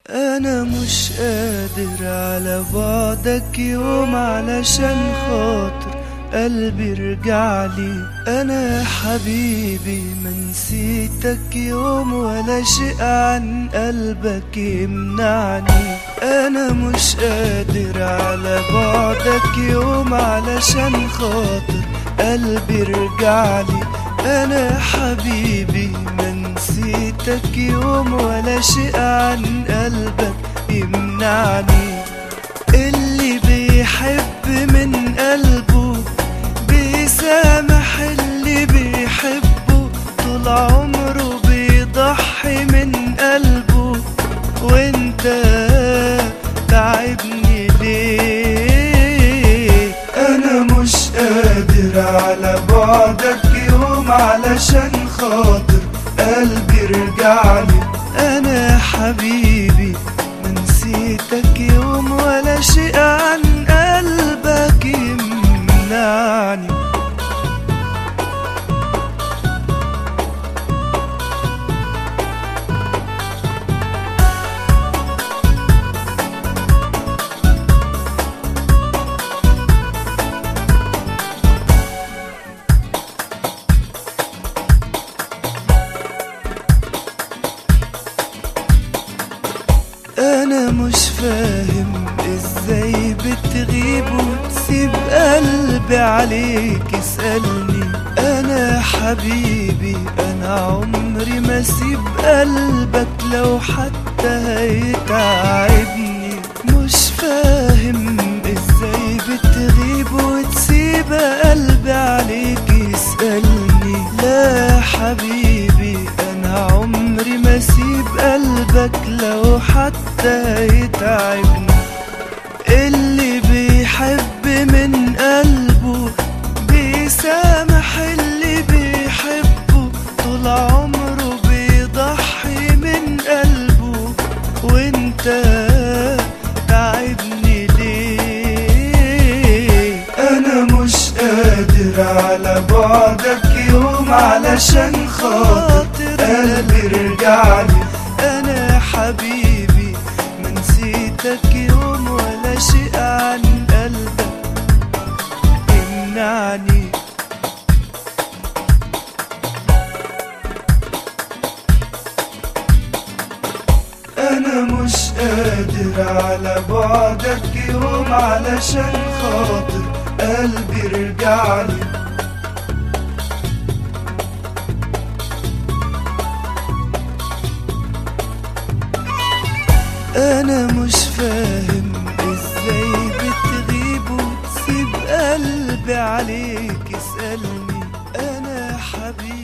انا مش قادر على بعدك يوم علشان خاطر قلبي رجعلي انا يا حبيبي ما نسيتك يوم ولا شيء عن قلبك يمنعني انا مش قادر على بعدك يوم علشان خاطر قلبي رجعلي انا يا حبيبي ما نسيتك يوم ولا شيء عن قلبك يمنعني اللي بيحب من قلبه بيسامح اللي بيحبه طول عمره بيضحي من قلبه وانت تعبني ليه انا مش قادر على بعدك يوم علشان خاطر قلبي رجعلي انا يا حبيبي ما نسيتك يوم ولا شيء عن قلبك يمنعني انا مش فاهم ازاي بتغيب وتسيب قلبي عليك اسألني انا يا حبيبي انا عمري ما اسيب قلبك لو حتى هيتعبني مش فاهم ازاي بتغيب وتسيب قلبي عليك يسألني لا يا حبيبي انا عمري ما اسيب قلبك لو حتى يتعبني اللي بيحب من قلبه بيسامح اللي بيحبه طول عمره بيضحي من قلبه وانت تعبني ليه انا مش قادر على بعدك يوم علشان خاطر قلبي رجعلي انا يا حبيبي ما نسيتك يوم ولا شيء عن قلبك يمنعني انا مش قادر على بعدك يوم علشان خاطر قلبي رجعلي انا مش فاهم ازاي بتغيب وتسيب قلبي عليك اسألني انا يا حبيبي